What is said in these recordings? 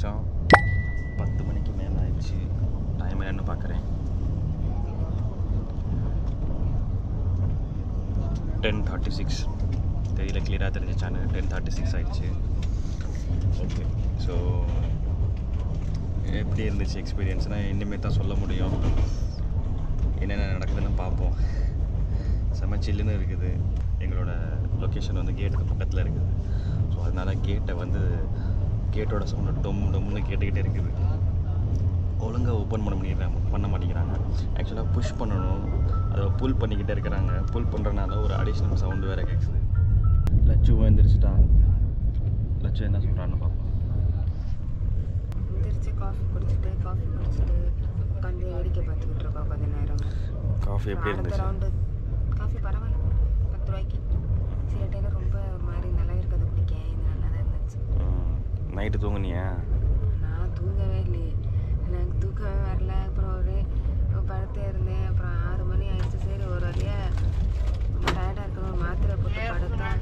ஆரம்பித்தோம் பத்து மணிக்கு மேலே ஆயிடுச்சு டைம் என்னன்னு பார்க்குறேன் டென் தேர்ட்டி சிக்ஸ் தெரியல கிளியராக தெரிஞ்சிச்சானு டென் தேர்ட்டி சிக்ஸ் ஆயிடுச்சு ஓகே ஸோ எப்படி இருந்துச்சு எக்ஸ்பீரியன்ஸ்னால் இனிமேல் தான் சொல்ல முடியும் என்னென்ன நடக்குதுன்னு பார்ப்போம் செம்ம சில்லுன்னு இருக்குது எங்களோட லொக்கேஷன் வந்து கேட்டுக்கு பக்கத்தில் இருக்குது ஸோ அதனால கேட்டை வந்து கேட்டோட சவுண்டு டொம் டொம்னு கேட்டுக்கிட்டே இருக்குது ஒழுங்காக ஓப்பன் பண்ண முடியறாங்க பண்ண மாட்டேங்கிறாங்க ஆக்சுவலாக புஷ் பண்ணணும் அதை புல் பண்ணிக்கிட்டே இருக்கிறாங்க புல் பண்ணுறனால ஒரு அடிஷ்னல் சவுண்டு வேறு கேட்குது லட்சு வந்துருச்சுட்டா லட்சு என்ன சொல்கிறான்னு பார்ப்போம் எந்திரிச்சு காஃபி குடிச்சிட்டு காஃபி குடிச்சிட்டு உட்காந்து வேடிக்கை பார்த்துக்கிட்டு இருக்கோம் கொஞ்ச நேரம் காஃபி எப்படி அடுத்த இருந்துச்சு ரவுண்டு காஃபி பரவாயில்ல பத்து ரூபாய்க்கு சில டைம் ரொம்ப ஒரு மாதிரி நல்லா இருக்கிறது குடிக்கேன் இது நல்லா தான் இருந்துச்சு நைட்டு தூங்குனியா நான் தூங்கவே இல்லையே எனக்கு தூக்கமே வரல அப்புறம் ஒரு படுத்தே இருந்தேன் அப்புறம் ஆறு மணி ஆயிடுச்சு சரி ஒரு வழியா ரொம்ப டயர்டாக இருக்கணும் ஒரு மாத்திரை போட்டு படுத்தேன்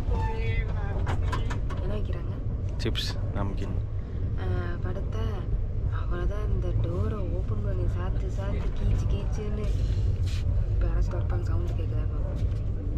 என்ன வைக்கிறாங்க சிப்ஸ் நமக்கின் ஆஹ் படுத்தா அவ்வளோதான் இந்த டோரை ஓப்பன் பண்ணி சாத்து சாத்து கீச்சு கீச்சுன்னு இப்போ யாராச்சும் திறப்பாங்க சவுண்டு கேட்குதா பார்ப்போம்.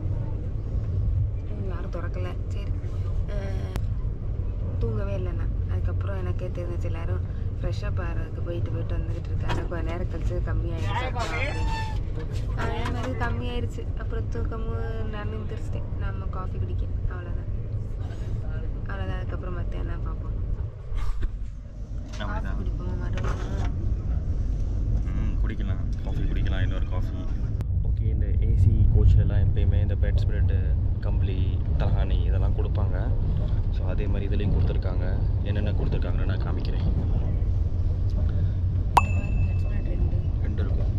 ம், யாரும் திறக்கல சரி ஆஹ் தூங்கவே இல்லை நான் அதுக்கப்புறம் எனக்கே தெரிஞ்சிச்சு எல்லாரும் ஃப்ரெஷ்ஷப் ஆகிறதுக்கு போயிட்டு போயிட்டு வந்துக்கிட்டு இருக்காங்க கொஞ்ச நேரம் கழிச்சு கம்மியாயிடுச்சு அப்புறம் அப்படின்னு. அதே மாதிரி கம்மியாயிருச்சு அப்புறம் தூக்கமும் நான் நிறுத்திச்சிட்டேன் நம்ம காஃபி குடிக்க அவ்வளோதான் அவ்வளோதான் அதுக்கப்புறம் மற்ற என்ன பார்ப்போம் காஃபி அப்படிதான் குடிப்போம் மறுபடியும் ம் குடிக்கலாம் காஃபி குடிக்கலாம் இன்னொரு காஃபி ஓகே இந்த ஏசி கோச்லலாம் எப்பயுமே இந்த பெட் ஸ்ப்ரெட்டு கம்பளி தலகாணி இதெல்லாம் கொடுப்பாங்க ஸோ அதே மாதிரி இதுலேயும் கொடுத்துருக்காங்க என்னென்ன கொடுத்துருக்காங்கன்னு நான் காமிக்கிறேன் ரெண்டு ரெண்டு இருக்கும்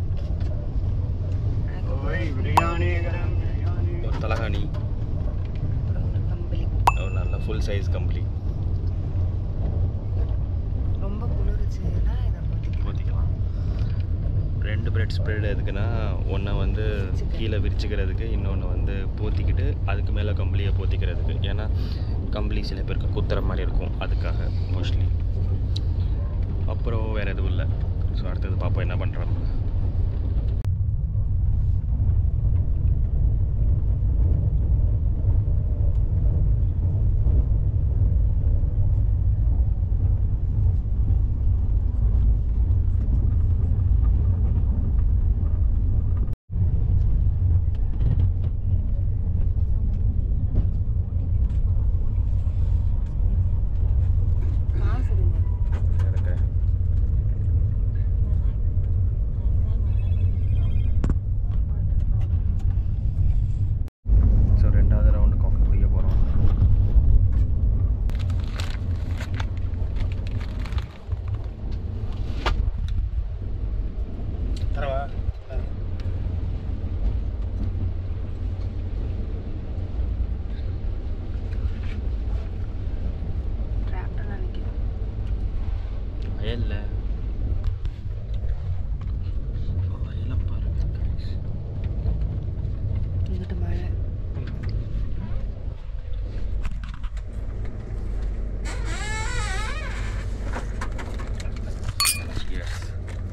ஒரு தலகாணி அப்புறம் ஒரு கம்பளி ஒரு நல்ல ஃபுல் சைஸ் கம்பளி ரொம்ப குளிர்ச்சுன்னா இதை போத்திக்கலாம் போத்திக்கலாம் ரெண்டு பிரெட் ஸ்ப்ரெட் எதுக்குன்னா ஒன்றை வந்து கீழே விரிச்சுக்கிறதுக்கு இன்னொன்று வந்து போத்திக்கிட்டு அதுக்கு மேலே கம்பளியை போத்திக்கிறதுக்கு ஏன்னா கம்பளி சில பேருக்கு குத்துற மாதிரி இருக்கும் அதுக்காக மோஸ்ட்லி அப்புறம் வேறு எதுவும் இல்லை ஸோ அடுத்தது பார்ப்போம் என்ன பண்ணுறோம் காசு இருங்க எனக்கு ஸோ ரெண்டாவது ரவுண்டு காஃபி குடிக்க போகிறோம் தரவா டிராக்டர் நினைக்கிறேன் வயல்ல வயலை பாருங்க guys. இங்கிட்ட மழை Yes.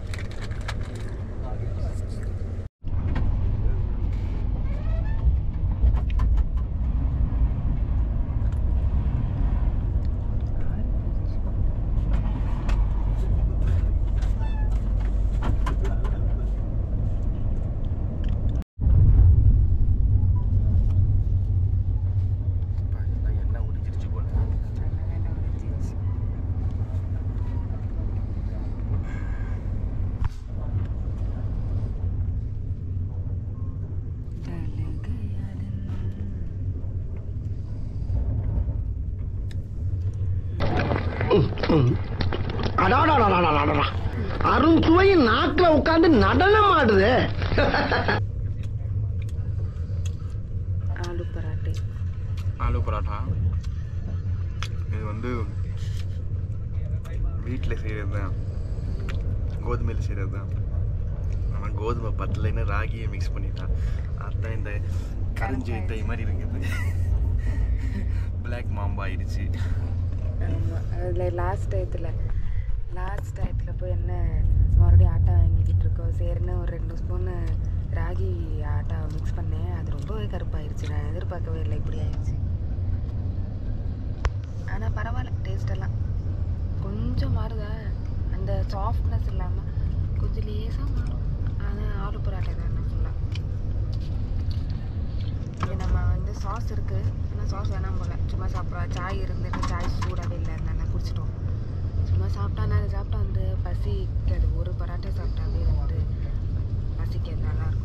அப்பா, இதெல்லாம் எண்ணெய் உறிஞ்சிருச்சு போல நல்ல வேலை உடைஞ்சிருச்சு அடாடாடாடாடாடா அருண்சுவையின் நாக்குல உட்கார்ந்து நடனம் ஆடுது ஆலு பராட்டை ஆலு பரோட்டா இது வந்து வீட்டில் செய்கிறது தான் கோதுமையில் செய்கிறது தான் ஆனால் கோதுமை பத்தலைன்னு ராகியை மிக்ஸ் பண்ணிட்டான் அதான் இந்த கரிஞ்சு தை மாதிரி இருக்குது பிளாக் மாம்பா ஆயிடுச்சு ஆமாம் அதில் லாஸ்ட் டயத்தில் லாஸ்ட் டயத்தில் போய் என்ன மறுபடியும் ஆட்டா வாங்கிக்கிட்டு இருக்கோம் சரின்னு ஒரு ரெண்டு ஸ்பூனு ராகி ஆட்டா மிக்ஸ் பண்ணேன் அது ரொம்பவே கருப்பாயிருச்சு நான் எதிர்பார்க்கவே இல்லை இப்படி ஆயிடுச்சு ஆனால் பரவாயில்ல டேஸ்ட் எல்லாம் கொஞ்சம் மாறுதா அந்த சாஃப்ட்னஸ் இல்லாமல் கொஞ்சம் லேசாக மாறும் ஆனால் ஆலு பராட்டா தான் ஃபுல்லாக இது நம்ம வந்து சாஸ் இருக்குது ஆனால் சாஸ் வேணாம் போல சும்மா சாப்பிட்றா சாய் இருந்துட்டு சாய் சூடாகவே இல்லை அதனால குடிச்சிட்டோம் சும்மா சாப்பிட்டா நான் அதை சாப்பிட்டா வந்து பசிக்காது ஒரு பராட்டா சாப்பிட்டாவே வந்து பசிக்காது நல்லாயிருக்கும்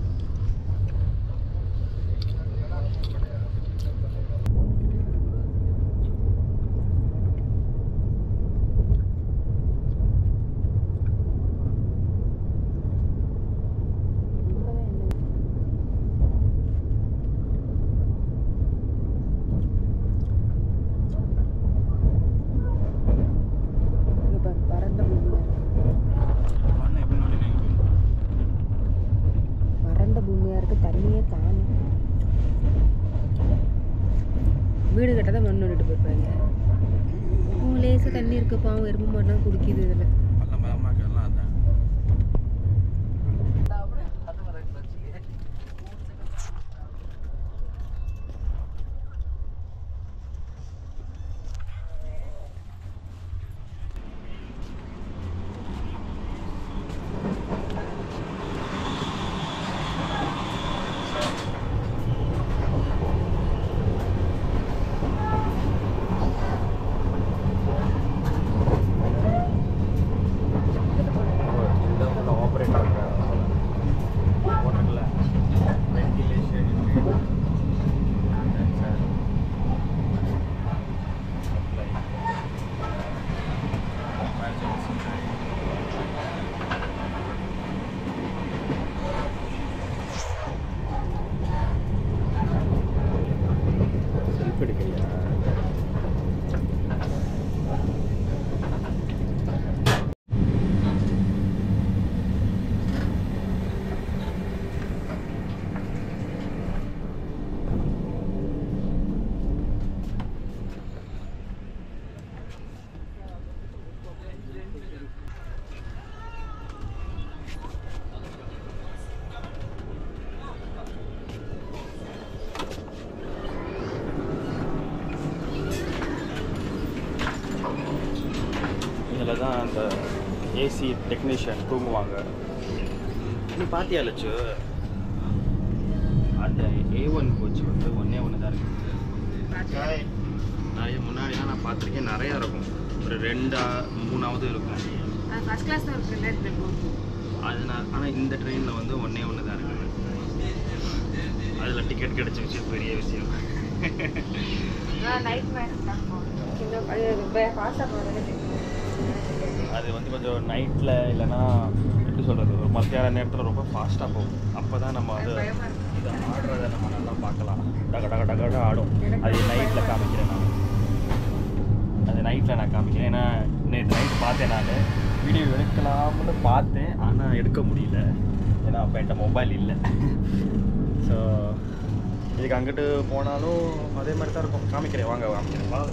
இங்க பாரு, வறண்ட பூமியா இருக்கு மண்ணை எப்படி நோண்டினீங்க வறண்ட பூமியாக இருக்குது தண்ணியே காணும் வீடு கட்டதான் மண் நோண்டிட்டு போயிருப்பாங்க அவங்க லேசாக தண்ணி இருக்கு பாவம் எறும்பு மண்ணா குடிக்குது இதில் பள்ளம் பள்ளமாக எல்லாம் அதான் ஆப்ரேட்டர் போட்டிருக்கல வென்டிலேஷன் செல்ஃப் எடுக்கலையா இதில் தான் அந்த ஏசி டெக்னீஷியன் தூங்குவாங்க நீ பாத்தியா லட்சு அந்த ஏ ஒன் கோச் வந்து ஒன்றே ஒன்று தான் இருக்குது நிறைய முன்னாடிலாம் நான் பார்த்துருக்கேன் நிறையா இருக்கும் ஒரு ரெண்டா மூணாவது இருக்கும் ஃபஸ்ட் கிளாஸ் தான் இருக்குல்ல அதனால் ஆனால் இந்த ட்ரெயினில் வந்து ஒன்றே ஒன்று தான் இருக்குது அதில் டிக்கெட் கிடைச்ச விஷயம் பெரிய விஷயம் நைட் மேட்ச் தான் ஃபாஸ்ட்டாக போகிறது அது வந்து கொஞ்சம் நைட்டில் இல்லைன்னா எப்படி சொல்கிறது ஒரு மத்தியான நேரத்தில் ரொம்ப ஃபாஸ்ட்டாக போகும் அப்போ தான் நம்ம வந்து பயமா இருக்கு. இதை ஆடுறதை நம்ம நல்லா பார்க்கலாம் டக டக டகட ஆடும் அது நைட்டில் காமிக்கிறேன் நான் அது நைட்டில் நான் காமிக்கிறேன் ஏன்னா நேற்று நைட் பார்த்தேன் நான் வீடியோ எடுக்கலாம்னு பார்த்தேன் ஆனால் எடுக்க முடியல ஏன்னா அப்போ என்கிட்ட மொபைல் இல்லை ஸோ இதுக்கு அங்கிட்டு போனாலும் அதே மாதிரி தான் இருக்கும் காமிக்கிறேன் வாங்க காமிக்கிறேன் வா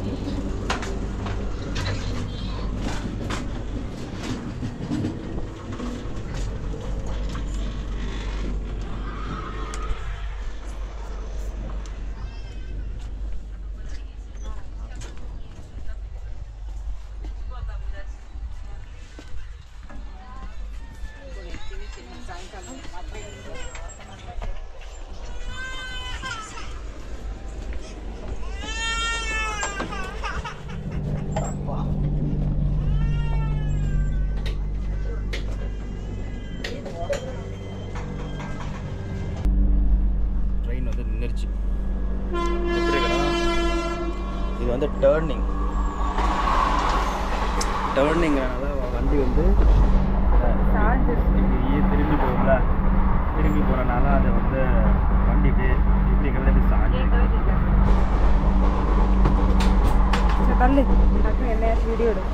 ட்ரெயின் வந்து நின்றுச்சு எப்படி இருக்குடா இது வந்து டேர்னிங் டேர்னிங்னால வண்டி வந்து இப்படியே திரும்பி போகும்ல திரும்பி போகிறனால அது வந்து வண்டி இப்படியே இப்படி இருக்கிறது இப்படி சாஞ்சு தள்ளு டக்கு என்ன வீடியோ எடு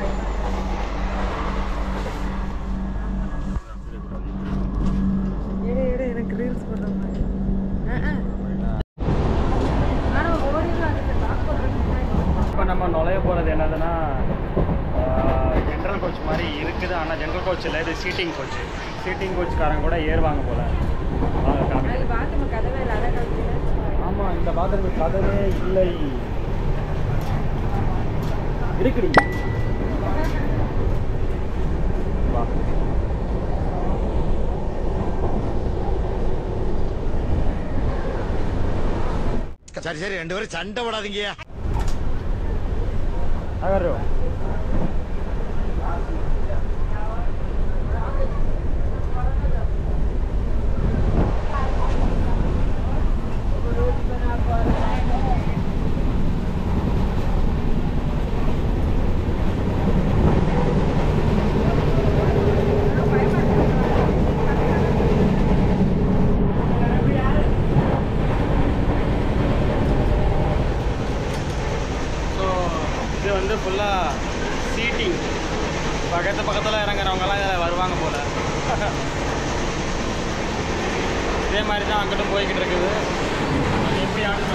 எடு எடு எனக்கு ரீல்ஸ் பண்ணுற மாதிரி ஆனால் ஓடிடுவாங்க இப்போ நம்ம நுழைய ஜென்ரல் கோச் இல்லை இது சீட்டிங் கோச் சீட்டிங் கோச்சுக்காரங்க கூட ஏறுவாங்க போல வாங்க காமி அது பாத்ரூம் கதவே இல்லை அதான் கழிச்சு ஆமாம் இந்த பாத்ரூம் கதவே இல்லை இருக்குடி வா சரி சரி ரெண்டு பேரும் சண்டை போடாதீங்க அகரு ஸோ இது வந்து ஃபுல்லாக சீட்டிங் பக்கத்து பக்கத்தில் இறங்குறவங்கலாம் இதில் வருவாங்க போல் இதே மாதிரி தான் அங்கிட்டும் போய்கிட்டு இருக்குது அது எப்படி ஆடுது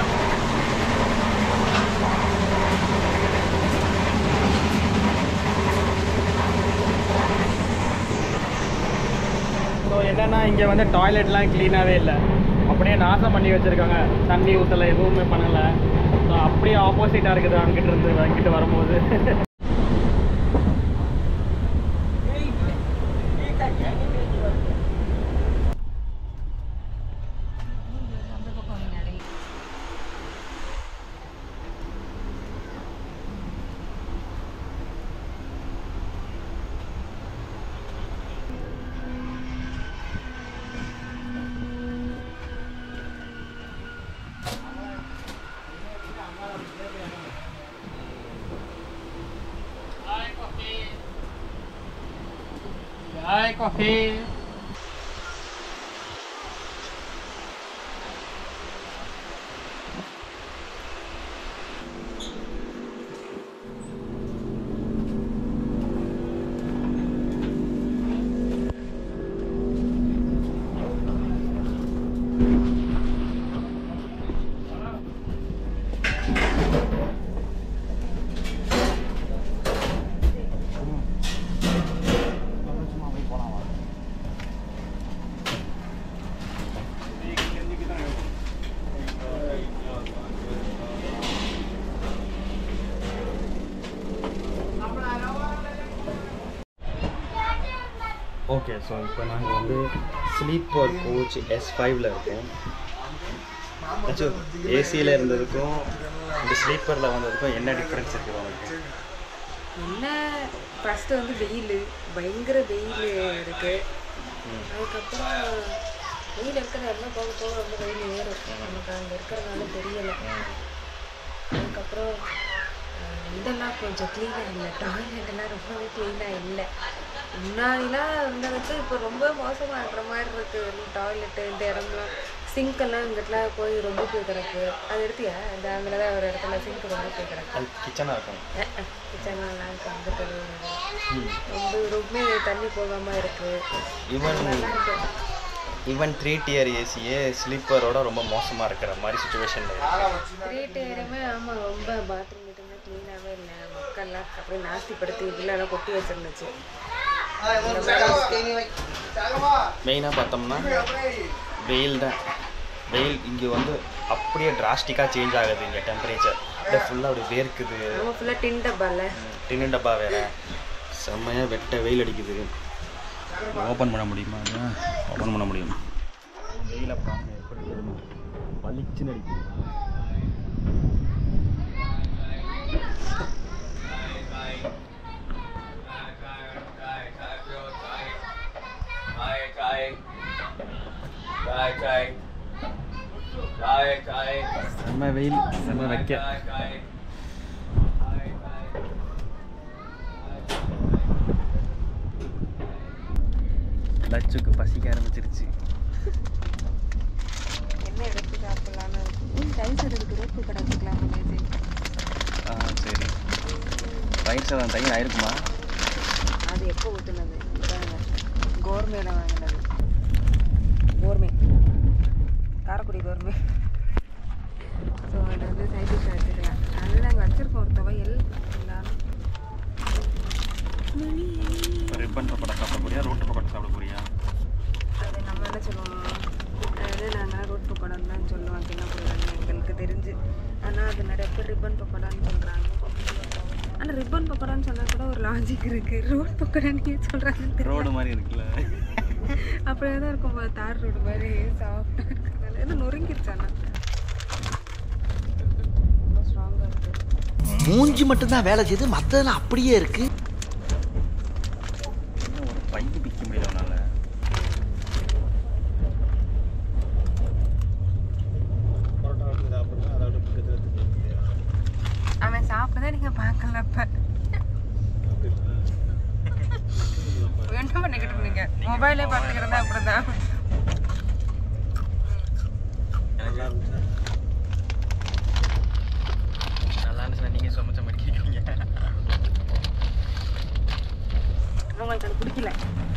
ஸோ என்னென்னா இங்கே வந்து டாய்லெட்லாம் க்ளீனாகவே இல்லை அப்படியே நாசம் பண்ணி வச்சுருக்காங்க தண்ணி ஊற்றலை எதுவுமே பண்ணலை ஸோ அப்படியே ஆப்போசிட்டாக இருக்குது அங்கிட்டு இருந்து அங்கிட்டு வரும்போது அந்த பக்கம் நிறைய Hi, coffee. ஓகே ஸோ இப்போ நாங்கள் வந்து ஸ்லீப்பர் கோச் எஸ் ஃபைவ்ல இருக்கோம் ஆச்சு ஏசியில் இருந்ததுக்கும் இந்த ஸ்லீப்பரில் வந்ததுக்கும் என்ன டிஃப்ரென்ஸ் இருக்குது உங்களுக்கு என்ன ஃபஸ்ட்டு வந்து வெயில் பயங்கர வெயில் இருக்கு அதுக்கப்புறம் வெயில் இருக்கிற இடத்துல போக போக ரொம்ப வெயில் ஏறும் நமக்கு அங்கே இருக்கிறதுனால தெரியலை அதுக்கப்புறம் அஹ், இதெல்லாம் கொஞ்சம் க்ளீனாக இல்லை டாய்லெட் எல்லாம் ரொம்பவே க்ளீனாக இல்லை முன்னாடிலாம் இருந்ததுக்கு இப்போ ரொம்ப மோசமாக இருக்கிற மாதிரி இருக்கு டாய்லெட்டு இந்த இடம்லாம் சிங்க் எல்லாம் இங்கிட்டலாம் போய் ரொம்ப போய் கிடக்கு அது எடுத்தியா இந்த அங்கே தான் ஒரு இடத்துல சிங்க் ரொம்ப போய் கிடக்கு அது கிச்சனாக இருக்கும் கிச்சன்லாம் வந்துட்டு ரொம்ப ரொம்ப தண்ணி போகாமல் இருக்கு ஈவன் நல்லா இருக்கு ஈவன் த்ரீ டியர் ஏசியே ஸ்லீப்பரோட ரொம்ப மோசமாக இருக்கிற மாதிரி சுச்சுவேஷனில் த்ரீ டேருமே ஆமாம் ரொம்ப பாத்ரூம் கிட்டலாம் க்ளீனாகவே இல்லை மக்கள்லாம் அப்படியே நாஸ்திப்படுத்தி உள்ளெல்லாம் கொட்டி வச்சிருந்துச்சு மெயினாக பார்த்தோம்னா வெயில் தான் வெயில் இங்கே வந்து அப்படியே டிராஸ்டிக்காக சேஞ்ச் ஆகுது இங்கே டெம்பரேச்சர் அப்படியே ஃபுல்லாக அப்படி வேர்க்குது நம்ம ஃபுல்லாக டின் டப்பால டின்னு டப்பா வேற செம்மையாக வெட்ட வெயில் அடிக்குது ஓப்பன் பண்ண முடியுமா ஓப்பன் பண்ண முடியும் வெயில பாருங்க எப்படி இருக்குதுன்னு பளிச்சுன்னு அடிக்குது செம்ம வெயில் செம்ம வைக்க லட்சுக்கு பசிக்க ஆரம்பிச்சிருச்சு என்ன எடுத்து சாப்பிடலான்னு டைஸ் எடுத்துக்கு ரோப்பு கிடச்சிக்கலாம் ஆ சரி தயிர் சாதம் தயிர் ஆயிருக்குமா அது எப்போ ஊற்றுனது கோர்மேல வாங்கினது கோர்மே காரக்குடி கோர்மே ஸோ அதை வந்து சைட் டிஷ் வச்சுக்கலாம் அதில் நாங்கள் வச்சுருக்கோம் ஒரு துவையல் எல்லாரும் இப்போ ரிப்பன் பக்கோடா சாப்பிட போறியா ரோட்டு பக்கோடா சாப்பிட போறியா அது நம்ம என்ன சொல்லுவோம் அதாவது நாங்கள் ரோட் பக்கோடான்னு தான் சொல்லுவோம் சின்ன பிள்ளைங்க எங்களுக்கு தெரிஞ்சு ஆனால் அது நிறைய பேர் ரிப்பன் பக்கோடான்னு சொல்கிறாங்க ஆனால் ரிப்பன் பக்கோடான்னு சொன்னால் கூட ஒரு லாஜிக் இருக்குது ரோட் பக்கோடான்னு ஏன் சொல்கிறாங்க ரோடு மாதிரி இருக்குல்ல அப்படியே தான் இருக்கும் போது தார் ரோடு மாதிரி சாஃப்டாக இருக்கிறதால இது நொறுங்கிருச்சு ஆனால் ரொம்ப ஸ்ட்ராங்காக இருக்குது மூஞ்சி மட்டும்தான் வேலை செய்யுது மத்ததெல்லாம் அப்படியே இருக்கு இன்னும் ஒரு பைக்கு பிக்க முடியல உன்னால அவன் சாப்பிட்டதே நீங்கள் பார்க்கல அப்போ என்ன பண்ணிக்கிட்டு இருந்தீங்க மொபைலே பார்த்துக்கிறதா அப்படிதான் நல்லா இருந்துச்சுன்னா நீங்கள் சமைச்ச மாதிரி கேட்குறீங்க உங்களுக்கு அது பிடிக்கல